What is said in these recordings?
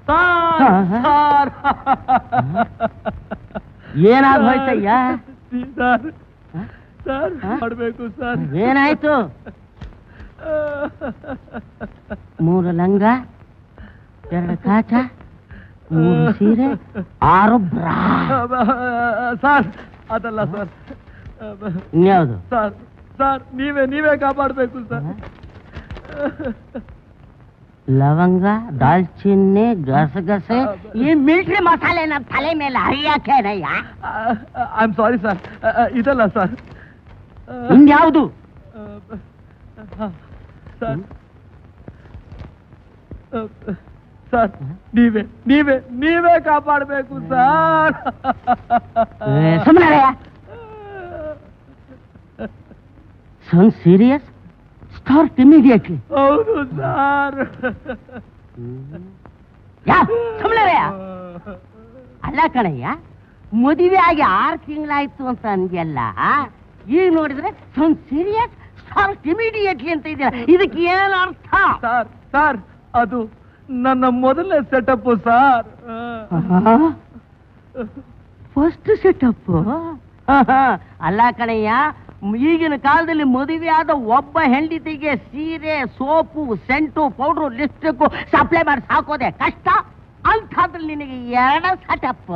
Sir ಏನಾಗ್ ಹೋಯ್ತಯ್ಯ sir ಹ? ಸರ್ ಹ? ಮಾಡ್ಬೇಕು ಸರ್ ಏನಾಯ್ತು ಮೂರು ಲಂಗ ಎರಡು ಕಾಚ ಮೂರು ಸೀರೆ ಆರು ಬ್ರಾ ಸರ್ ಅದಲ್ಲ ಸರ್ ಇನ್ಯಾವುದು ಸರ್ ಸರ್ ನೀವೇ ನೀವೇ ಕಾಪಾಡಬೇಕು ಸರ್ ಲವಂಗ ದಾಲ್ಚಿನ್ನಿ ಗಸಗಸೆ ಈ ಮಿಲ್ಟ್ರಿ ಮಸಾಲೆ ನಮ್ಮ ತಲೆ ಮೇಲೆ ಹರಿಯಾಕೇನಯ್ಯ ಐ ಆಮ್ ಸಾರಿ ಸರ್ ಇದಲ್ಲ ಸರ್ ಇನ್ಯಾವುದು ಸರ್ ಸರ್ ನೀವೇ ನೀವೇ ನೀವೇ ಕಾಪಾಡಬೇಕು ಸರ್ ಸುಮ್ಮನೆ ಸನ್ ಸೀರಿಯಸ್ ಸ್ಟಾರ್ಟ್ ಇಮಿಡಿಯೇಟ್ಲಿ ಹೌದು ಸರ್ ಯಾ ಸುಮ್ಮನೆ ಅಲ್ಲ ಕಣಯ್ಯ ಮದುವೆ ಆಗಿ ಆರು ತಿಂಗಳಾಯ್ತು ಅಂತ ಅಂದ್ಯಲ್ಲ ಈಗ ನೋಡಿದ್ರೆ ಸಮ್ ಸೀರಿಯಸ್ ಸ್ಟಾರ್ಟ್ ಇಮಿಡಿಯೇಟ್ಲಿ ಅಂತ ಇದೆಯಲ್ಲ ಇದಕ್ಕೆ ಏನ್ ಅರ್ಥ ಸರ್ ಸರ್ ಅದು ನನ್ನ ಮೊದಲನೇ ಸೆಟಪ್ ಸರ್ ಫಸ್ಟ್ ಸೆಟಪ್ ಅಲ್ಲ ಕಣಯ್ಯ ಈಗಿನ ಕಾಲದಲ್ಲಿ ಮದುವೆ ಆದ ಒಬ್ಬ ಹೆಂಡತಿಗೆ ಸೀರೆ soap scent powder lipstick supply ಮಾಡಿ ಸಾಕೋದೆ ಕಷ್ಟ ಅಂಥದ್ರಲ್ಲಿ ನಿನಗೆ ಎರಡು ಸೆಟಪ್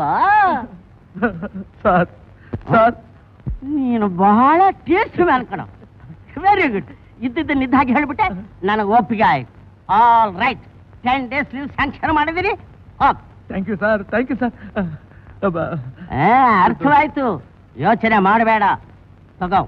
ಸರ್ ಸರ್ ನೀನು ಬಹಳ ಟೇಸ್ಟ್ ಮ್ಯಾನ್ ಕಣ ವೆರಿ ಗುಡ್ ಇದ್ದಿದ್ದ ನಿದ್ದಾಗಿ ಹೇಳ್ಬಿಟ್ಟೆ ನನಗೆ ಒಪ್ಪಿಗೆ ಆಯ್ತು all right ten days leave sanction ಮಾಡಿದಿರಿ ಹೋಗ್ thank you sir thank you sir ಆ, ಅರ್ಥವಾಯ್ತು ಯೋಚನೆ ಮಾಡಬೇಡ ತಗೋ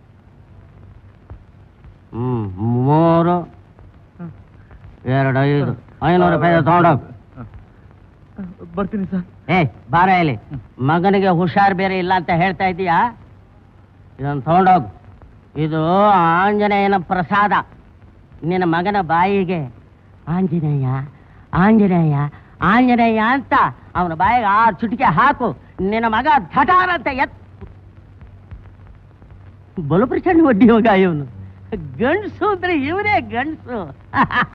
ಹ್ಮ್ ಮೂರು ಎರಡು ಐದು ಐನೂರು ರೂಪಾಯಿ ತಗೊಂಡೋಗ್ ಬರ್ತೀನಿ ಸರ್ ಏ ಬಾರ ಇಲ್ಲಿ ಮಗನಿಗೆ ಹುಷಾರ್ ಬೇರೆ ಇಲ್ಲ ಅಂತ ಹೇಳ್ತಾ ಇದೀಯಾ ಇದನ್ನು ತಗೊಂಡೋಗು ಇದು ಆಂಜನೇಯನ ಪ್ರಸಾದ ನಿನ್ನ ಮಗನ ಬಾಯಿಗೆ ಆಂಜನೇಯ ಆಂಜನೇಯ ಆಂಜನೇಯ ಅಂತ ಅವನ ಬಾಯಿಗೆ ಆರು ಚುಟಿಕೆ ಹಾಕು ನಿನ್ನ ಮಗ ಧಟಾರ ಅಂತ ಎತ್ ಬಲು ಪ್ರಚಂಡ ಒಡ್ಡಿ ಹೋಗ ಇವನು ಗಂಡಸು ಅಂದ್ರೆ ಇವನೇ ಗಂಡಸು